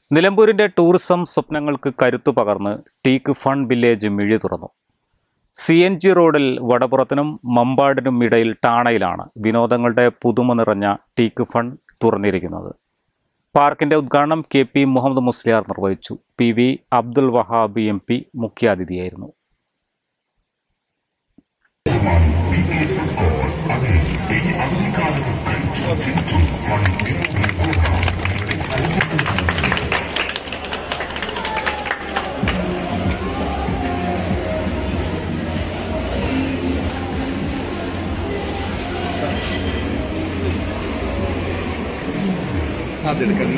നിലമ്പൂരിന്റെ tourism സ്വപ്നങ്ങൾക്ക് കരുത്തു പകർന്ന് ടീക്ക് ഫൺ വില്ലേജ് മിഴി തുറന്നു സി എൻ ജി റോഡിൽ വടപുറത്തിനും മമ്പാടിനും ഇടയിൽ ടാണയിലാണ് വിനോദങ്ങളുടെ പുതുമ നിറഞ്ഞ ടീക്ക് ഫൺ തുറന്നിരിക്കുന്നത് പാർക്കിന്റെ ഉദ്ഘാടനം കെ പി മുഹമ്മദ് മുസ്ലിയാർ നിർവഹിച്ചു P V Abdul Wahab M P മുഖ്യാതിഥിയായിരുന്നു അതെടുക്കാം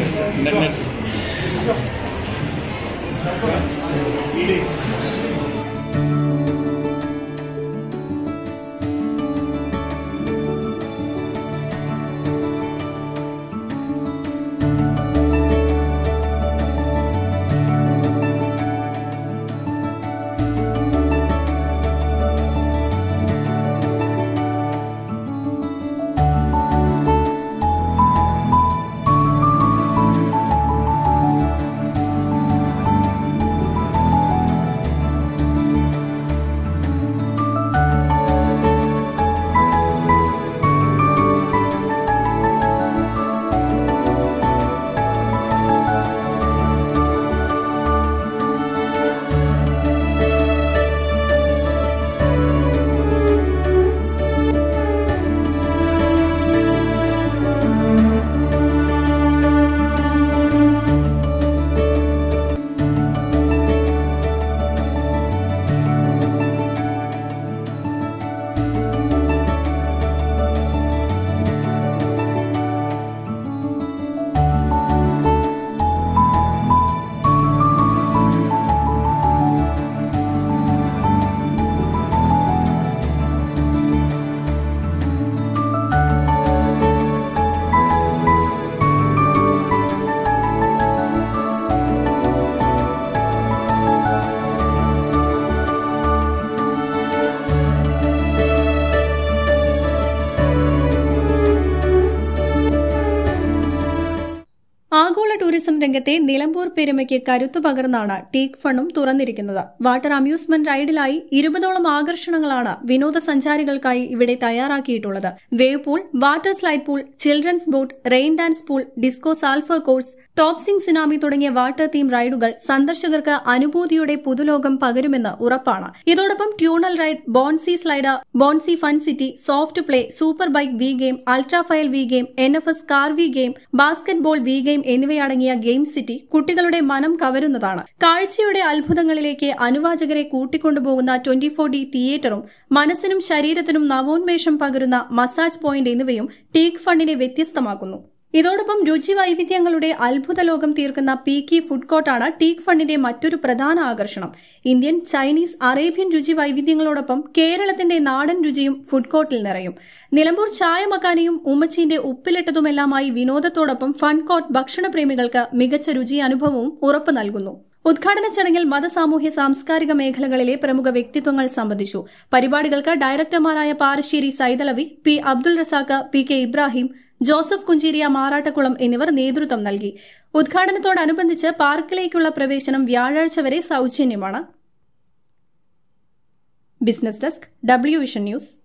ആഗോള ടൂറിസം രംഗത്തെ നിലമ്പൂർ പെരുമയ്ക്ക് കരുത്തു പകർന്നാണ് ടീക്ക് ഫണ്ടും തുറന്നിരിക്കുന്നത് വാട്ടർ അമ്യൂസ്മെന്റ് റൈഡിലായി ഇരുപതോളം ആകർഷണങ്ങളാണ് വിനോദസഞ്ചാരികൾക്കായി ഇവിടെ തയ്യാറാക്കിയിട്ടുള്ളത് wave pool water slide pool children's boat rain dance pool disco സാൽഫർ കോഴ്സ് ടോപ്സിംഗ് സുനാമി തുടങ്ങിയ വാട്ടർ തീം റൈഡുകൾ സന്ദർശകർക്ക് അനുഭൂതിയുടെ പുതുലോകം പകരുമെന്ന് ഉറപ്പാണ് ഇതോടൊപ്പം tunnel ride bouncy slider bouncy fun city soft play super bike V game അൾട്രാഫയൽ V game N F S car V game basketball V game എന്നിവയടങ്ങിയ ഗെയിം സിറ്റി കുട്ടികളുടെ മനം കവരുന്നതാണ് കാഴ്ചയുടെ അത്ഭുതങ്ങളിലേക്ക് അനുവാചകരെ കൂട്ടിക്കൊണ്ടുപോകുന്ന ട്വന്റി ഫോർ ഡി തിയേറ്ററും മനസ്സിനും ശരീരത്തിനും നവോന്മേഷം പകരുന്ന മസാജ് പോയിന്റ് എന്നിവയും ടീക്ക് ഫണ്ടിനെ വ്യത്യസ്തമാക്കുന്നു ഇതോടൊപ്പം രുചി വൈവിധ്യങ്ങളുടെ അത്ഭുത ലോകം തീർക്കുന്ന പീക്കി ഫുഡ് കോർട്ടാണ് ടീക്ക് ഫണ്ടിന്റെ മറ്റൊരു പ്രധാന ആകർഷണം ഇന്ത്യൻ ചൈനീസ് അറേബ്യൻ രുചി വൈവിധ്യങ്ങളോടൊപ്പം കേരളത്തിന്റെ നാടൻ രുചിയും ഫുഡ് കോർട്ടിൽ നിറയും നിലമ്പൂർ ചായ മക്കാനയും ഉമ്മച്ചീന്റെ ഉപ്പിലിട്ടതുമെല്ലാമായി വിനോദത്തോടൊപ്പം ഫൺ കോർട്ട് ഭക്ഷണപ്രേമികൾക്ക് മികച്ച രുചി അനുഭവവും ഉറപ്പു നൽകുന്നു ഉദ്ഘാടന ചടങ്ങിൽ മതസാമൂഹ്യ സാംസ്കാരിക മേഖലകളിലെ പ്രമുഖ വ്യക്തിത്വങ്ങൾ സംബന്ധിച്ചു പരിപാടികൾക്ക് ഡയറക്ടർമാരായ Parassery Saithalavi P Abdul Razak P K Ibrahim Joseph Kuncheria Marattakulam എന്നിവർ നേതൃത്വം നൽകി ഉദ്ഘാടനത്തോടനുബന്ധിച്ച് പാർക്കിലേക്കുള്ള പ്രവേശനം വ്യാഴാഴ്ച വരെ സൌജന്യമാണ് business desk W vision news